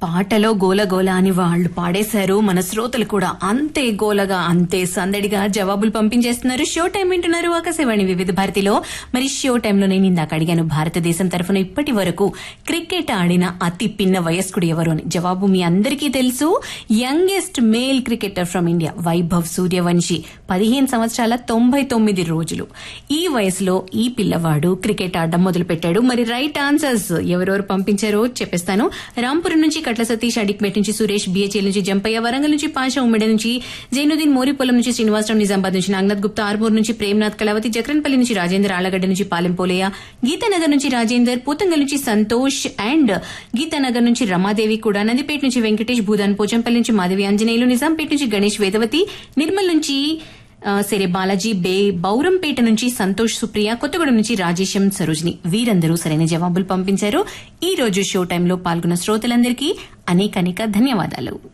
పాటలో గోల గోల అని వాళ్ళు పాడేశారు మన శ్రోతలు కూడా అంతే గోలగా అంతే సందడిగా జవాబులు పంపించేస్తున్నారు షో టైం వింటున్నారు ఆకాశవాణి వివిధ భారతిలో మరి షో టైంలో నేను ఇందాక అడిగాను భారతదేశం తరఫున ఇప్పటి వరకు క్రికెట్ ఆడిన అతి పిన్న వయస్కుడు ఎవరు అని జవాబు మీ అందరికీ తెలుసు youngest male cricketer from India Vaibhav Suryavanshi పదిహేను సంవత్సరాల తొంభై తొమ్మిది రోజులు ఈ వయసులో ఈ పిల్లవాడు క్రికెట్ ఆడడం మొదలు పెట్టాడు మరి రైట్ ఆన్సర్స్ ఎవరెవరు పంపించారో చెప్పేస్తాను రాంపురం నుంచి కట్ల సతీష్ అడిక్మేట్ నుంచి సురేష్ బిహెచ్ఎల్ నుంచి జంపయ్య వరంగల్ నుంచి పాషా ఉమ్మడి నుంచి జైనుద్దీన్ మోరిపొలం నుంచి శ్రీనివాసరావు నిజామాబాద్ నుంచి నాగనాథ్ గుప్తా ఆర్మూర్ నుంచి ప్రేమ్నాథ్ కళావతి జక్రన్పల్లి నుంచి రాజేందర్ ఆలగడ్డ నుంచి పాలెంపోలయ్య గీతానగర్ నుంచి రాజేందర్ పూతంగల్ నుంచి సంతోష్ అండ్ గీతానగర్ నుంచి రమాదేవి కూడా నందిపేట నుంచి వెంకటేష్ భూదాన్ పోచంపల్లి నుంచి మాధవి ఆంజనేయులు నిజాంపేట నుంచి గణేష్ వేదవతి నిర్మల్ నుంచి ఆ, సరే బాలాజీ బే బౌరంపేట నుంచి సంతోష్ సుప్రియ కొత్తగూడెం నుంచి రాజేశం సరోజిని వీరందరూ సరైన జవాబులు పంపించారు ఈ రోజు షో టైంలో పాల్గొన్న శ్రోతలందరికీ అనేక అనేక ధన్యవాదాలు